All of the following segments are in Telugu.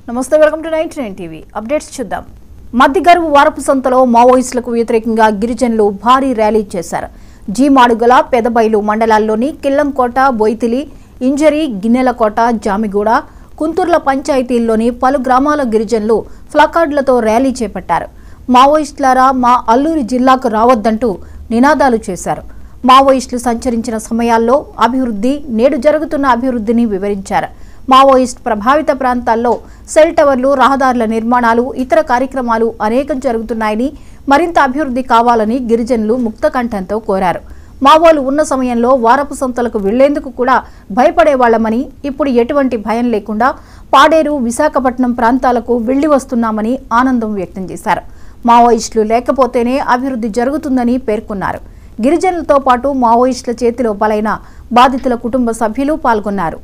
నమస్తే welcome to ninety nine TV updates చూద్దాం మధ్యగరువు వారపు సంతలో మావోయిస్టులకు వ్యతిరేకంగా గిరిజనులు భారీ ర్యాలీ చేశారు జీ మాడుగల పెదబైలు మండలాల్లోని కిల్లంకోట బొయితిలి ఇంజరి గిన్నెలకోట జామిగూడ కుంతూర్ల పంచాయతీల్లోని పలు గ్రామాల గిరిజనులు ఫ్లకార్డులతో ర్యాలీ చేపట్టారు మావోయిస్టులారా మా అల్లూరి జిల్లాకు రావద్దంటూ నినాదాలు చేశారు మావోయిస్టులు సంచరించిన సమయాల్లో అభివృద్ధి నేడు జరుగుతున్న అభివృద్ధిని వివరించారు మావోయిస్ట్ ప్రభావిత ప్రాంతాల్లో సెల్ టవర్లు రహదారుల నిర్మాణాలు ఇతర కార్యక్రమాలు అనేకం జరుగుతున్నాయని మరింత అభివృద్ధి కావాలని గిరిజనులు ముక్తకంఠంతో కోరారు మావోలు ఉన్న సమయంలో వారపు సంతలకు వెళ్లేందుకు కూడా భయపడేవాళ్లమని ఇప్పుడు ఎటువంటి భయం లేకుండా పాడేరు విశాఖపట్నం ప్రాంతాలకు వెళ్లి వస్తున్నామని ఆనందం వ్యక్తం చేశారు మావోయిస్టులు లేకపోతేనే అభివృద్ధి జరుగుతుందని పేర్కొన్నారు గిరిజనులతో పాటు మావోయిస్టుల చేతిలో బలైన బాధితుల కుటుంబ సభ్యులు పాల్గొన్నారు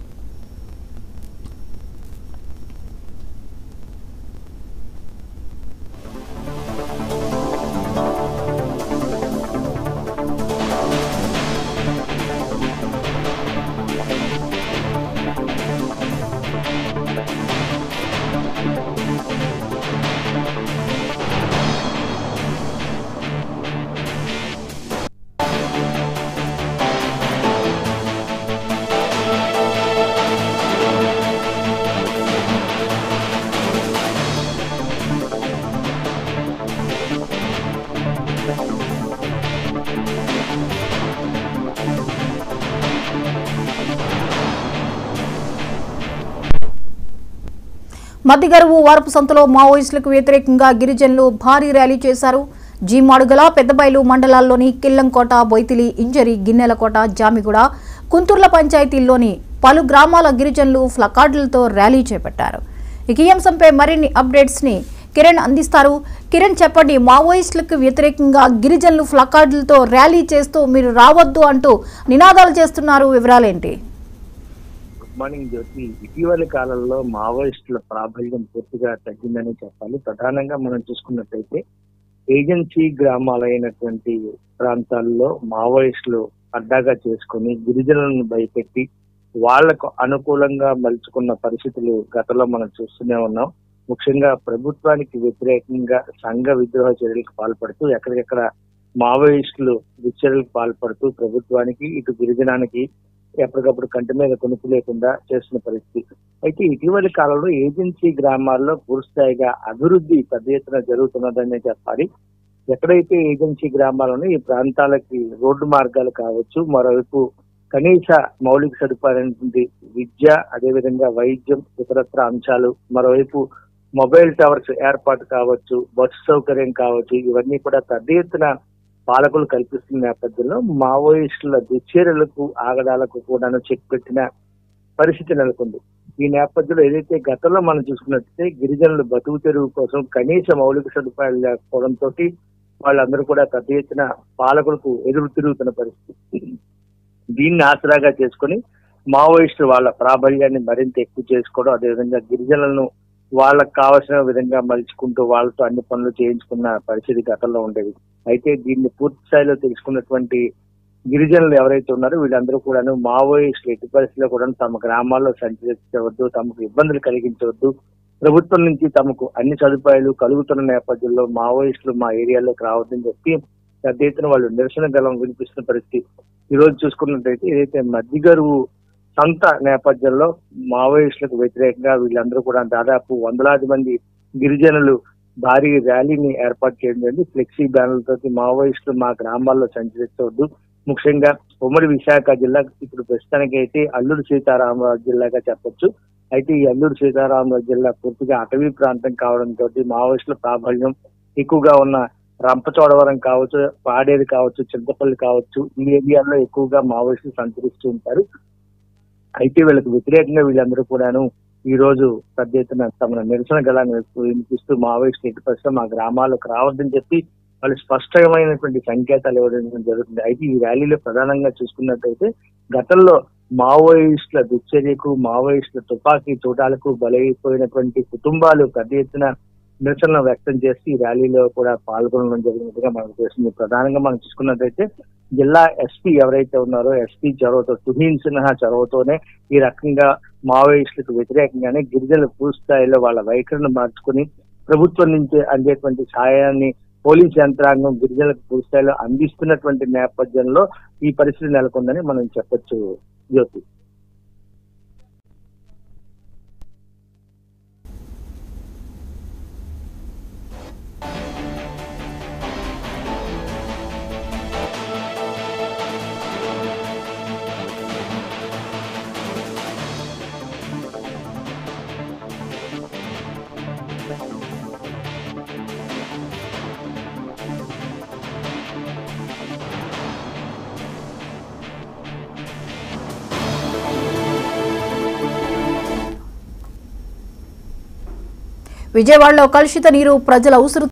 మధ్యగరువు వారపు సంతలో మావోయిస్టులకు వ్యతిరేకంగా గిరిజనులు భారీ ర్యాలీ చేశారు జీమాడుగల పెద్దబైలు మండలాల్లోని కిల్లంకోట బొయితిలి ఇంజరి గిన్నెలకోట జామిగూడ కుంతుర్ల పంచాయతీల్లోని పలు గ్రామాల గిరిజనులు ఫ్లకార్డులతో ర్యాలీ చేపట్టారు ఇక ఈ అంశంపై మరిన్ని అప్డేట్స్ ని కిరణ్ అందిస్తారు కిరణ్ చెప్పండి మావోయిస్టులకు వ్యతిరేకంగా గిరిజనులు ఫ్లకార్డులతో ర్యాలీ చేస్తూ మీరు రావద్దు అంటూ నినాదాలు చేస్తున్నారు వివరాలేంటి గుడ్ మార్నింగ్ జ్యోతి ఇటీవలి కాలంలో మావోయిస్టుల ప్రాబల్యం పూర్తిగా తగ్గిందని చెప్పాలి ప్రధానంగా మనం చూసుకున్నట్టయితే ఏజెన్సీ గ్రామాలైనటువంటి ప్రాంతాల్లో మావోయిస్టులు అడ్డాగా చేసుకుని గిరిజనులను భయపెట్టి వాళ్లకు అనుకూలంగా మలుచుకున్న పరిస్థితులు గతంలో మనం చూస్తూనే ఉన్నాం ముఖ్యంగా ప్రభుత్వానికి వ్యతిరేకంగా సంఘ విద్రోహ చర్యలకు పాల్పడుతూ ఎక్కడికెక్కడ మావోయిస్టులు దుశ్చర్యలకు పాల్పడుతూ ప్రభుత్వానికి ఇటు గిరిజనానికి ఎప్పటికప్పుడు కంటి మీద కొనుక్కు లేకుండా చేస్తున్న పరిస్థితి అయితే ఇటీవలి కాలంలో ఏజెన్సీ గ్రామాల్లో పూర్తిస్థాయిగా అభివృద్ధి పెద్ద ఎత్తున జరుగుతున్నదనే చెప్పాలి ఎక్కడైతే ఏజెన్సీ గ్రామాలను ఈ ప్రాంతాలకి రోడ్డు మార్గాలు కావచ్చు మరోవైపు కనీస మౌలిక సదుపాయాలైనటువంటి విద్య అదేవిధంగా వైద్యం ఇతరత్ర అంశాలు మరోవైపు మొబైల్ టవర్స్ ఏర్పాటు కావచ్చు బస్సు సౌకర్యం కావచ్చు ఇవన్నీ కూడా పెద్ద ఎత్తున పాలకులు కల్పిస్తున్న నేపథ్యంలో మావోయిస్టుల దుశ్చర్యలకు ఆగడాలకు కూడా చెక్ పెట్టిన పరిస్థితి నెలకొంది ఈ నేపథ్యంలో ఏదైతే గతంలో మనం చూసుకున్నట్లయితే గిరిజనులు బతుకు తెరువు కోసం కనీస మౌలిక సదుపాయాలు లేకపోవడంతో వాళ్ళందరూ కూడా పెద్ద ఎత్తున పాలకులకు ఎదురు తిరుగుతున్న పరిస్థితి దీన్ని ఆసరాగా చేసుకొని మావోయిస్టులు వాళ్ళ ప్రాబల్యాన్ని మరింత ఎక్కువ చేసుకోవడం అదేవిధంగా గిరిజనులను వాళ్ళకు కావలసిన విధంగా మలుచుకుంటూ వాళ్ళతో అన్ని పనులు చేయించుకున్న పరిస్థితి గతంలో ఉండేది అయితే దీన్ని పూర్తి స్థాయిలో తెలుసుకున్నటువంటి గిరిజనులు ఎవరైతే ఉన్నారో వీళ్ళందరూ కూడాను మావోయిస్టులు ఎట్టి పరిస్థితిలో కూడా తమ గ్రామాల్లో సంచరించవద్దు తమకు ఇబ్బందులు కలిగించవద్దు ప్రభుత్వం నుంచి తమకు అన్ని సదుపాయాలు కలుగుతున్న నేపథ్యంలో మావోయిస్టులు మా ఏరియాలోకి రావద్దని చెప్పి పెద్ద ఎత్తున వాళ్ళు నిరసన గలం వినిపిస్తున్న పరిస్థితి ఈ రోజు చూసుకున్నట్టయితే ఏదైతే మధ్యగరువు సంత నేపథ్యంలో మావోయిస్టులకు వ్యతిరేకంగా వీళ్ళందరూ కూడా దాదాపు వందలాది మంది గిరిజనులు భారీ ర్యాలీని ఏర్పాటు చేయడం జరిగింది ఫ్లెక్సీ బ్యానర్లతో మావోయిస్టులు మా గ్రామాల్లో సంచరించవద్దు ముఖ్యంగా ఉమ్మడి విశాఖ జిల్లా ఇప్పుడు ప్రస్తుతానికి అయితే అల్లూరు సీతారామరాజు జిల్లాగా చెప్పొచ్చు అయితే ఈ అల్లూరు సీతారామరాజు జిల్లా పూర్తిగా అటవీ ప్రాంతం కావడంతో మావోయిస్టుల ప్రాబల్యం ఎక్కువగా ఉన్న రంపచోడవరం కావచ్చు పాడేరు కావచ్చు చింతపల్లి కావచ్చు ఈ ఏరియాలో ఎక్కువగా మావోయిస్టులు సంచరిస్తూ ఉంటారు అయితే వీళ్ళకి వ్యతిరేకంగా వీళ్ళందరూ కూడాను ఈ రోజు పెద్ద ఎత్తున తమ నిరసన గలాన్ని వినిపిస్తూ మావోయిస్టులు ఎట్టి పరిస్థితుల్లో మా గ్రామాలకు రావద్దని చెప్పి వాళ్ళు స్పష్టమైనటువంటి సంకేతాలు ఇవ్వడం జరుగుతుంది అయితే ఈ ర్యాలీలో ప్రధానంగా చూసుకున్నట్టయితే గతంలో మావోయిస్టుల దుశ్చర్యకు మావోయిస్టుల తుపాకీ చూడాలకు బలైపోయినటువంటి కుటుంబాలు పెద్ద ఎత్తున నిరసన వ్యక్తం చేసి ఈ ర్యాలీలో కూడా పాల్గొనడం జరిగినట్టుగా మనకు తెలిసింది ప్రధానంగా మనం చూసుకున్నట్టయితే జిల్లా ఎస్పీ ఎవరైతే ఉన్నారో ఎస్పీ చొరవతో తుహీన్ సిన్హా చొరవతోనే ఈ రకంగా మావోయిస్టులకు వ్యతిరేకంగానే గిరిజనులు పూర్తి స్థాయిలో వాళ్ళ వైఖరిని మార్చుకుని ప్రభుత్వం నుంచి అందేటువంటి సాయాన్ని పోలీస్ యంత్రాంగం గిరిజనులకు పూర్తి స్థాయిలో అందిస్తున్నటువంటి నేపథ్యంలో ఈ పరిస్థితి నెలకొందని మనం చెప్పొచ్చు జ్యోతి విజయవాడలో కలుషిత నీరు ప్రజల ఉసురు